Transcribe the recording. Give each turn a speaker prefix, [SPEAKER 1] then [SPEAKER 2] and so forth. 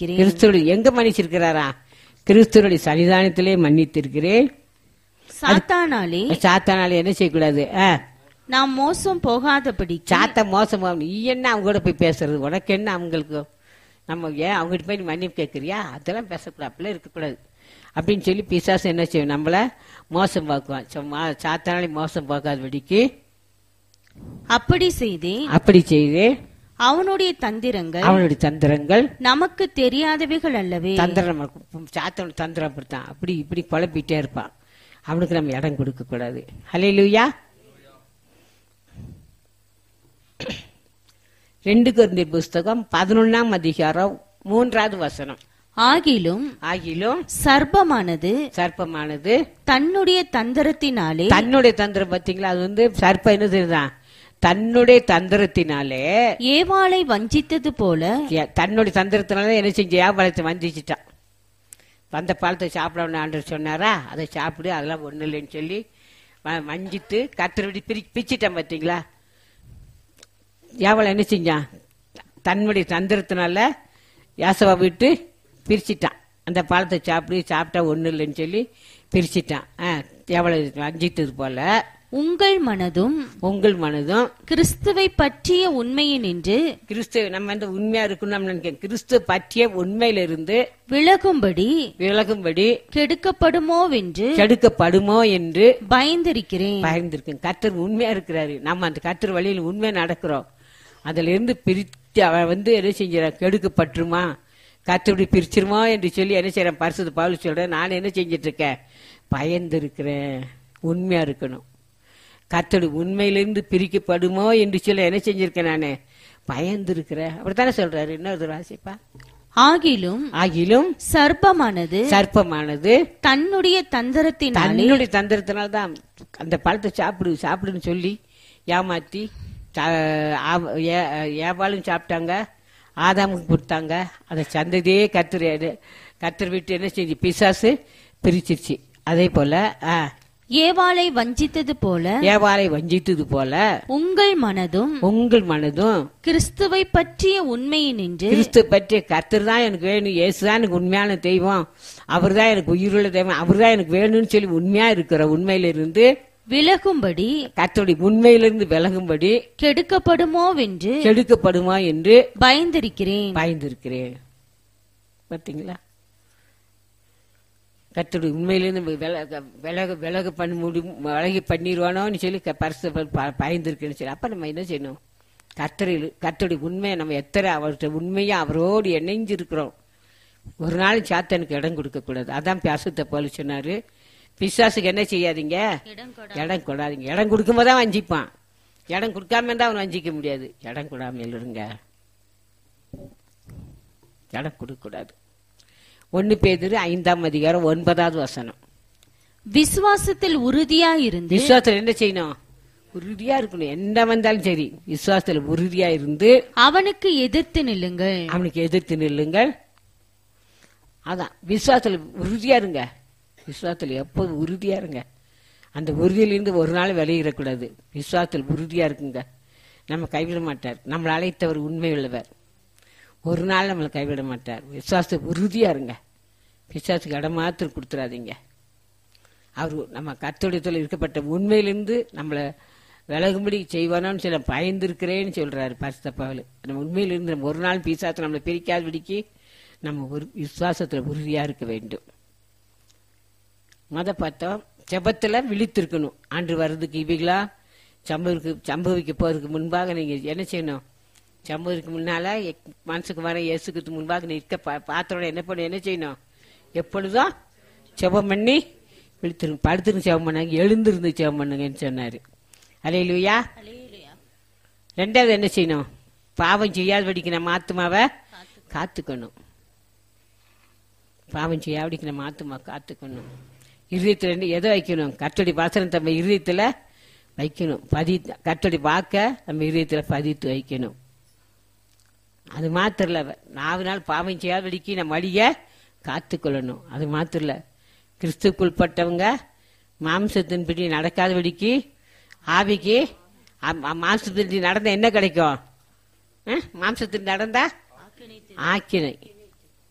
[SPEAKER 1] மன்னித்திருக்கிறேன்
[SPEAKER 2] கிறிஸ்துவ எங்க மன்னிச்சிருக்கிறாரா கிறிஸ்துவனுடைய சன்னிதானத்திலே மன்னித்திருக்கிறேன்
[SPEAKER 1] சாத்தானாலே
[SPEAKER 2] சாத்தானால என்ன செய்யக்கூடாது ஆ,
[SPEAKER 1] நாம் மோசம் போகாதபடி
[SPEAKER 2] சாத்தா மோசமா நீ என்ன அவங்க கூட போய் பேசுறது உனக்கு என்ன அவங்களுக்கு நம்ம ஏன் அவங்ககிட்ட போய் நீ மன்னிப்பு கேட்கறியா அதெல்லாம் பேசக்கூடாது அப்படிலாம் இருக்கக்கூடாது அப்படின்னு சொல்லி பிசாசு என்ன செய்யும் நம்மள மோசம் பார்க்குவான் சும்மா சாத்தானாலே மோசம் பார்க்காதபடிக்கு
[SPEAKER 1] அப்படி செய்தேன்
[SPEAKER 2] அப்படி செய்து
[SPEAKER 1] அவனுடைய தந்திரங்கள்
[SPEAKER 2] அவனுடைய தந்திரங்கள்
[SPEAKER 1] நமக்கு தெரியாதவைகள் அல்லவே
[SPEAKER 2] தந்திரம் இருக்கும். சாத்தன் தந்திரம் அப்படித்தான் அப்படி இப்படி குழப்பிட்டே இருப்பான் அவனுக்கு நம்ம இடம் கொடுக்க கூடாது ஹலே லூயா ரெண்டு குருந்தி புஸ்தகம் பதினொன்னாம் அதிகாரம் மூன்றாவது வசனம்
[SPEAKER 1] ஆகிலும்
[SPEAKER 2] ஆகிலும்
[SPEAKER 1] சர்ப்பமானது
[SPEAKER 2] சர்ப்பமானது
[SPEAKER 1] தன்னுடைய தந்திரத்தினாலே
[SPEAKER 2] தன்னுடைய தந்திரம் பார்த்தீங்களா அது வந்து சர்ப்பம் என்ன செய்யுதான் தன்னுடைய தந்திரத்தினாலே
[SPEAKER 1] ஏவாளை வஞ்சித்தது போல
[SPEAKER 2] ஏ- தன்னுடைய தந்திரத்தினால என்ன செஞ்சு வியாபாரத்தை வந்திச்சிட்டான் வந்த பழத்தை சாப்பிடணும்னு ஆண்டவர் சொன்னாரா அதை சாப்பிடு அதெல்லாம் ஒன்றும் இல்லைன்னு சொல்லி வ- வஞ்சித்து கத்திர விட்டு பிரி பிரிச்சிட்டான் பார்த்தீங்களா யாவளை என்ன செஞ்சான் தன்னுடைய தந்திரத்தினால யாசவா விட்டு பிரிச்சிட்டான் அந்த பழத்தை சாப்பிடு சாப்பிட்டா ஒன்றும் இல்லைன்னு சொல்லி பிரிச்சிட்டான் ஆ எவளை வஞ்சித்தது போல
[SPEAKER 1] உங்கள் மனதும்
[SPEAKER 2] உங்கள் மனதும்
[SPEAKER 1] கிறிஸ்துவை பற்றிய உண்மையினின்று
[SPEAKER 2] கிறிஸ்து நம்ம வந்து உண்மையா இருக்கணும்னு நினைக்கிறேன் கிறிஸ்து பற்றிய உண்மையில இருந்து
[SPEAKER 1] விலகும்படி
[SPEAKER 2] விலகும்படி
[SPEAKER 1] கெடுக்கப்படுமோவென்று
[SPEAKER 2] கெடுக்கப்படுமோ என்று
[SPEAKER 1] பயந்திருக்கிறேன்
[SPEAKER 2] பயந்திருக்கேன் கர்த்தர் உண்மையா இருக்கிறாரு நம்ம அந்த கர்த்தர் வழியில் உண்மையா நடக்கிறோம் அதுல இருந்து பிரித்து அவ வந்து என்ன செஞ்சிடறான் கெடுக்கப்பட்டுருமா கர்த்தருடைய பிரிச்சிருமா என்று சொல்லி என்ன செய்யறேன் பரிசுத்த பவுல் சொல்றேன் நான் என்ன செஞ்சிட்டு இருக்கேன் பயந்து இருக்கிறேன் உண்மையா இருக்கணும் கர்த்தருடைய உண்மையிலிருந்து பிரிக்கப்படுமோ என்று சொல்லி என்ன செஞ்சிருக்கேன் நானு பயந்து இருக்கிறேன் அப்படித்தானே சொல்றாரு இன்னொரு வாசிப்பா
[SPEAKER 1] ஆகிலும்
[SPEAKER 2] ஆகிலும்
[SPEAKER 1] சர்ப்பமானது
[SPEAKER 2] சர்ப்பமானது
[SPEAKER 1] தன்னுடைய தந்திரத்தினாலே
[SPEAKER 2] தன்னுடைய தந்திரத்தினால்தான் அந்த பழத்தை சாப்பிடு சாப்பிடுன்னு சொல்லி ஏமாத்தி சா- ஆ- ஏ- ஏவாளும் சாப்பிட்டாங்க ஆதாமுக்கு கொடுத்தாங்க அந்த சந்ததியே கத்திர கத்திர விட்டு என்ன செஞ்சு பிசாசு பிரிச்சிருச்சு அதே போல ஆ,
[SPEAKER 1] ஏவாளை வஞ்சித்தது போல
[SPEAKER 2] ஏவாளை வஞ்சித்தது போல
[SPEAKER 1] உங்கள் மனதும்
[SPEAKER 2] உங்கள் மனதும்
[SPEAKER 1] கிறிஸ்துவை பற்றிய உண்மையினின்று
[SPEAKER 2] கிறிஸ்து பற்றிய கர்த்தர் தான் எனக்கு வேணும் இயேசு தான் எனக்கு உண்மையான தெய்வம் அவர் தான் எனக்கு உயிருள்ள தெய்வம் அவர் தான் எனக்கு வேணும்னு சொல்லி உண்மையா இருக்கிற உண்மையில இருந்து
[SPEAKER 1] விலகும்படி
[SPEAKER 2] கர்த்தருடைய உண்மையிலிருந்து விலகும்படி
[SPEAKER 1] கெடுக்கப்படுமோவென்று
[SPEAKER 2] கெடுக்கப்படுமா என்று
[SPEAKER 1] பயந்திருக்கிறேன்
[SPEAKER 2] பயந்திருக்கிறேன் பார்த்தீங்களா கர்த்தருடைய உண்மையிலிருந்து விலக விலக விலக பண்ண முடியும் விலகி பண்ணிடுவானோன்னு சொல்லி க- பரிசு ப- பயந்திருக்கேன்னு சொல்லி அப்ப நம்ம என்ன செய்யணும் கர்த்தரில் கர்த்தருடைய உண்மையை நம்ம எத்தனை அவர்கிட்ட உண்மையா அவரோடு இணைஞ்சிருக்கிறோம் ஒரு நாள் சாத்தனுக்கு இடம் கொடுக்க கூடாது அதான் பியாசத்தை போல சொன்னாரு பிசாசுக்கு என்ன செய்யாதீங்க இடம் கொடாதீங்க இடம் கொடுக்கும்போது தான் வஞ்சிப்பான் இடம் கொடுக்காம இருந்தா அவன் வஞ்சிக்க முடியாது இடம் கொடாம இருங்க இடம் கொடுக்க கூடாது ஒன்னு பேதிரு ஐந்தாம் அதிகாரம் ஒன்பதாவது வசனம்
[SPEAKER 1] விசுவாசத்தில் உறுதியாயிருந்து
[SPEAKER 2] விசுவாசத்துல என்ன செய்யணும் உறுதியா இருக்கணும் என்ன வந்தாலும் சரி விசுவாசத்துல உறுதியா இருந்து
[SPEAKER 1] அவனுக்கு எதிர்த்து நில்லுங்கள்
[SPEAKER 2] அவனுக்கு எதிர்த்து நில்லுங்கள் அதான் விசுவாசத்துல உறுதியா இருங்க விசுவாசத்துல எப்போதும் உறுதியா இருங்க அந்த உறுதியிலிருந்து ஒரு நாள் விளையிடக்கூடாது விசுவாசத்தில் உறுதியா இருக்குங்க நம்ம கைவிட மாட்டார் நம்மளை அழைத்தவர் உண்மை உள்ளவர் ஒரு நாள் நம்மளை கைவிட மாட்டார் விசுவாசத்தில் உறுதியா இருங்க விசுவாசத்துக்கு இடம் மாத்திரம் கொடுத்துடாதீங்க அவர் நம்ம கத்தோடத்தில் இருக்கப்பட்ட உண்மையிலிருந்து நம்மளை விலகும்படி செய்வானோன்னு சொல்ல பயந்துருக்கிறேன்னு சொல்றாரு பரிசுத்தப்பாவில் நம்ம உண்மையிலிருந்து நம்ம ஒரு நாள் பிசாசத்தை நம்மளை பிரிக்காதபடிக்கு நம்ம ஒரு விசுவாசத்தில் உறுதியா இருக்க வேண்டும் மொத பார்த்தோம் ஜெபத்துல விழித்திருக்கணும் ஆண்டு வர்றதுக்கு இவைகளா சம்பவிக்கு சம்பவிக்க போறதுக்கு முன்பாக நீங்க என்ன செய்யணும் சம்பவத்துக்கு முன்னால எக்- மனசுக்கு வர இயேசுக்கு முன்பாக நிற்க பா- பார்த்தோட என்ன பண்ண என்ன செய்யணும் எப்பொழுதும் ஜெபம் பண்ணி விழித்திரு படுத்துருந்து ஜெபம் பண்ணாங்க எழுந்திருந்து ஜெபம் பண்ணுங்கன்னு சொன்னாரு அலையிலுயா ரெண்டாவது என்ன செய்யணும் பாவம் செய்யாதபடிக்கு நம்ம ஆத்துமாவை காத்துக்கணும் பாவம் செய்யாதபடிக்கு நம்ம ஆத்துமா காத்துக்கணும் இருதயத்தில் ரெண்டு எதை வைக்கணும் கத்தடி வாசனம் நம்ம இருதயத்தில் வைக்கணும் பதி கத்தடி வாக்க நம்ம இருதயத்தில் பதித்து வைக்கணும் அது மாத்திரம் இல்ல நாலு நாள் பாவம் செய்யாதபடிக்கு நம்ம வழிய காத்துக்கொள்ளணும் அது மாத்திரம் இல்ல கிறிஸ்துக்குள்பட்டவங்க மாம்சத்தின்படி நடக்காதபடிக்கு ஆவிக்கு ஆம், ஆம், மாம்சத்தின்படி நடந்தா என்ன கிடைக்கும் அஹ்? மாம்சத்தின் நடந்தா ஆக்கினை